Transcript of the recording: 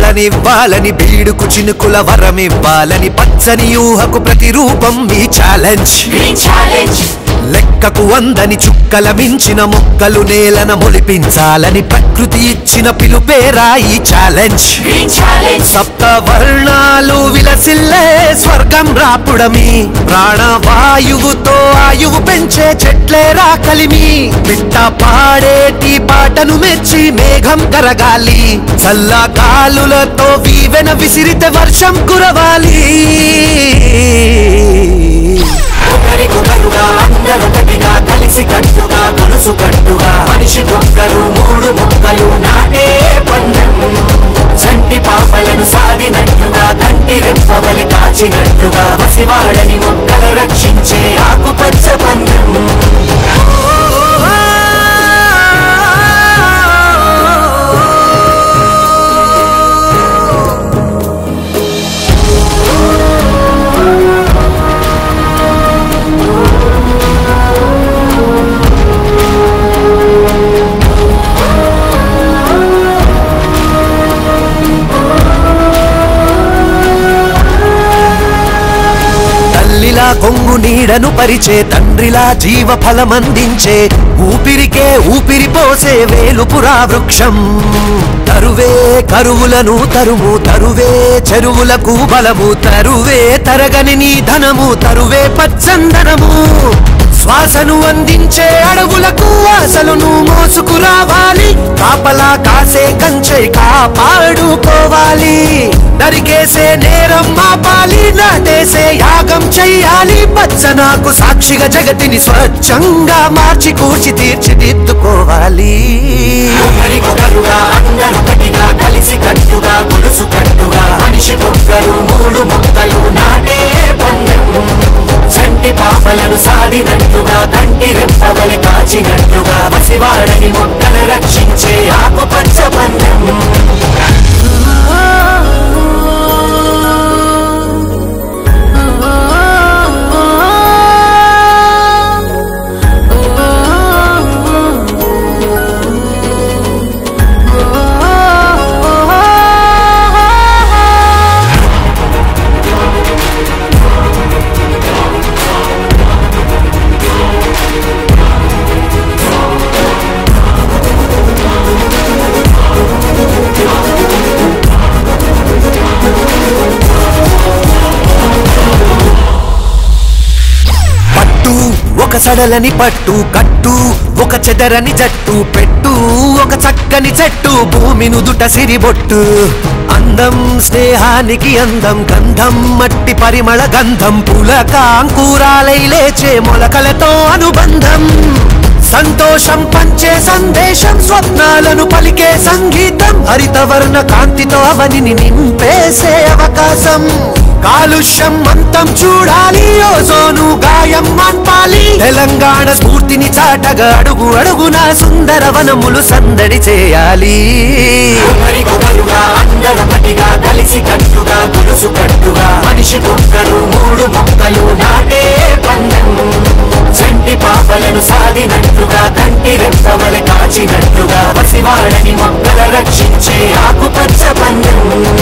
పాలనివ్వాలని బీడుకు చినుకుల వరమివ్వాలని పచ్చని ఊహకు ప్రతిరూపం మీ ఛాలెంజ్ Green challenge, లెక్కకు వందని చుక్కల మించిన మొక్కలు నేలన మొలిపించాలని ప్రకృతి ఇచ్చిన పిలుపేరా ఈ ఛాలెంజ్ green challenge, సప్త వర్ణాలు విలసిల్లే స్వర్గం రాపుడమి ప్రాణవాయువుతో ఆయువు పెంచే చెట్లే రాకలిమి పిట్ట పాడేటి పాటను మెచ్చి మేఘం కరగాలి చల్ల గాలులతో వీవెన విసిరితే వర్షం కురవాలి ఒకరికొకరుగా అందరొకటిగా కలిసి కట్టుగా గొలుసు కట్టుగా మనిషి మొక్కలు మూడు మొక్కలు నాటే పందెం చంటి పాపలను సాగినట్టుగా కంటి రెప్పవలి కాచినట్టుగా పసివాడని మొక్కలు రక్షించే ఆకుపచ్చ పందెం తల్లిలా కొంగు నీడను పరిచే తండ్రిలా జీవ ఫలమందించే ఊపిరికే ఊపిరి పోసే వేలుపురా వృక్షం తరువే కరువులను తరుము తరువే చెరువులకు బలము తరువే తరగని నీ ధనము తరువే పచ్చందనము శ్వాసను అందించే అడవులకు ఆశలను మోసుకురావాలి కాపలా కాసే కంచె కాపాడుకోవాలి నరికేసే నేరం మాపాలి నాటేసే యాగం చెయ్యాలి పచ్చనాకు సాక్షిగా జగతిని స్వచ్ఛంగా మార్చి కూర్చి తీర్చిదిద్దుకోవాలి ఒకరికొకరుగా అందరొకటిగా కలిసి కట్టుగా గొలుసు కట్టుగా మనిషి మొక్కలు మూడు మొక్కలు నాటే పందెం చంటి పాపలను సాడినట్టుగా కంటి రెప్పవలి కాచినట్టుగా పసివాడని మొక్కలు రక్షించే ఆకుపచ్చ పందెం పట్టు ఒక సడలని పట్టు కట్టు ఒక చెదరని జట్టు పెట్టు ఒక చక్కని చెట్టు భూమి నుదుట సిరిబొట్టు అందం స్నేహానికి అందం గంధం మట్టి పరిమళ గంధం పులకాంకురాలై లేచే మొలకలతో అనుబంధం సంతోషం పంచే సందేశం స్వప్నాలను పలికే సంగీతం హరితవర్ణ కాంతితో అవనిని నింపేసే అవకాశం కాలుష్యం అంతం చూడాలి ఓజోను గాయం మాన్పాలి తెలంగాణ స్ఫూర్తిని చాటగా అడుగు అడుగున సుందర వనములు సందడి చేయాలి ఒకరికొకరుగా అందరొకటిగా కలిసి కట్టుగా గొలుసు కట్టుగా మనిషి మొక్కలు మూడు మొక్కలు నాటే పందెం చంటి పాపలను సాగినట్టుగా కంటి రెప్పవలి కాచినట్టుగా పసివాడని మొక్కల రక్షించే ఆకుపచ్చ పందెం